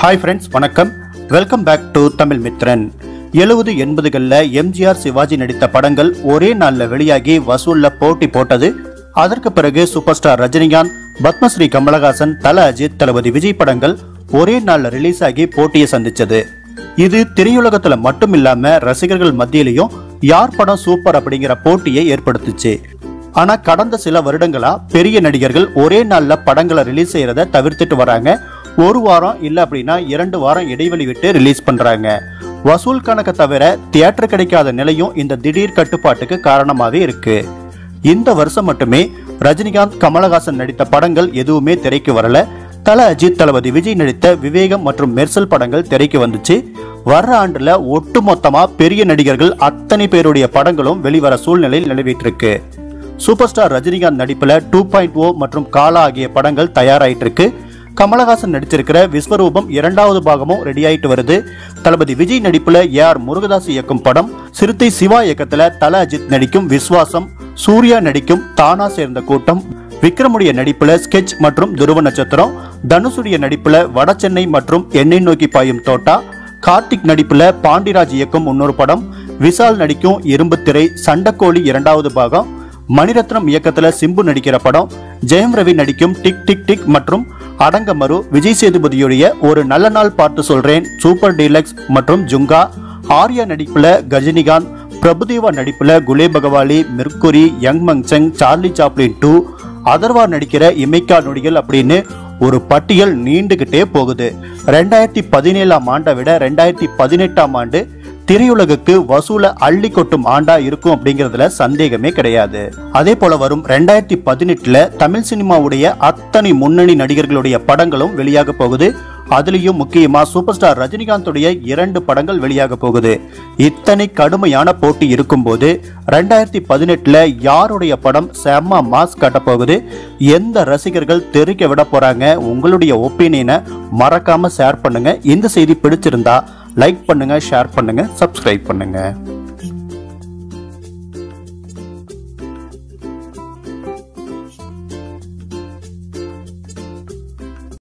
hi friends வணக்கம் welcome back to Tamil Mithran எழுபது எண்பதுகளில் எம்ஜிஆர் சிவாஜி நடித்த படங்கள் ஒரே நாளில் வெளியாகி வசூல்ல போட்டி போட்டது அதற்கு பிறகு சூப்பர் ஸ்டார் ரஜினிகாந்த் பத்மஸ்ரீ கமலஹாசன் தல அஜித் தளபதி விஜய் படங்கள் ஒரே நாளில் ரிலீஸ் ஆகி போட்டியை சந்திச்சது இது திரையுலகத்துல மட்டும் இல்லாம ரசிகர்கள் மத்தியிலையும் யார் படம் சூப்பர் அப்படிங்கிற போட்டியை ஏற்படுத்துச்சு ஆனா கடந்த சில வருடங்களா பெரிய நடிகர்கள் ஒரே நாள்ல படங்களை ரிலீஸ் செய்யறத தவிர்த்துட்டு வராங்க ஒரு வாரம் இல்ல அப்படின்னா இரண்டு வாரம் இடைவெளி விட்டு ரிலீஸ் பண்றாங்க வசூல் கணக்கை தவிர தியேட்டர் கிடைக்காத நிலையும் இந்த திடீர் கட்டுப்பாட்டுக்கு காரணமாவே இருக்கு இந்த வருஷம் மட்டுமே ரஜினிகாந்த் கமலஹாசன் நடித்த படங்கள் எதுவுமே திரைக்கு வரல தல அஜித் தளபதி விஜய் நடித்த விவேகம் மற்றும் மெர்சல் படங்கள் திரைக்கு வந்துச்சு வர்ற ஆண்டுல ஒட்டுமொத்தமா பெரிய நடிகர்கள் அத்தனை பேருடைய படங்களும் வெளிவர சூழ்நிலை நிலவிட்டு இருக்கு சூப்பர் ஸ்டார் ரஜினிகாந்த் நடிப்புல டூ பாயிண்ட் ஓ மற்றும் காலா ஆகிய படங்கள் தயாராயிட்டு இருக்கு கமலஹாசன் நடிச்சிருக்கிற விஸ்வரூபம் இரண்டாவது பாகமும் ரெடி ஆயிட்டு வருது தளபதி விஜய் நடிப்புல ஏ ஆர் முருகதாஸ் இயக்கும் படம் சிறுத்தை சிவா இயக்கத்துல தல அஜித் நடிக்கும் விஸ்வாசம் சூர்யா நடிக்கும் தானா சேர்ந்த கூட்டம் விக்ரமுடைய நடிப்புல ஸ்கெட்ச் மற்றும் துருவ நட்சத்திரம் தனுஷுடைய நடிப்புல வட சென்னை மற்றும் எண்ணெய் நோக்கி பாயும் தோட்டா கார்த்திக் நடிப்புல பாண்டிராஜ் இயக்கும் இன்னொரு படம் விஷால் நடிக்கும் இரும்பு திரை சண்டக்கோழி இரண்டாவது பாகம் மணிரத்னம் இயக்கத்துல சிம்பு நடிக்கிற படம் ஜெயம் ரவி நடிக்கும் டிக் டிக் டிக் மற்றும் அடங்கமரு விஜய் சேதுபதியுடைய ஒரு நல்ல நாள் பார்த்து சொல்றேன் சூப்பர் டீலக்ஸ் மற்றும் ஜுங்கா ஆர்யா நடிப்புல கஜினிகாந்த் பிரபுதேவா நடிப்புல குலே பகவாலி மிர்குரி யங் மங்சங் சார்லி சாப்ளின் டூ அதர்வா நடிக்கிற இமைக்கா நொடிகள் அப்படின்னு ஒரு பட்டியல் நீண்டுகிட்டே போகுது ரெண்டாயிரத்தி பதினேழாம் ஆண்டை விட ரெண்டாயிரத்தி பதினெட்டாம் ஆண்டு திரையுலகுக்கு வசூல அள்ளி கொட்டும் ஆண்டா இருக்கும் அப்படிங்கிறதுல சந்தேகமே கிடையாது அதே போல வரும் ரெண்டாயிரத்தி பதினெட்டுல தமிழ் சினிமாவுடைய அத்தனை முன்னணி நடிகர்களுடைய படங்களும் வெளியாக போகுது அதுலயும் முக்கியமா சூப்பர் ஸ்டார் ரஜினிகாந்துடைய இரண்டு படங்கள் வெளியாக போகுது இத்தனை கடுமையான போட்டி இருக்கும்போது ரெண்டாயிரத்தி பதினெட்டுல யாருடைய படம் செம்ம மாஸ் கட்ட போகுது எந்த ரசிகர்கள் தெரிக்க விட போறாங்க உங்களுடைய ஒப்பீனியனை மறக்காம ஷேர் பண்ணுங்க இந்த செய்தி பிடிச்சிருந்தா லைக் பண்ணுங்க ஷேர் பண்ணுங்க சப்ஸ்கிரைப் பண்ணுங்க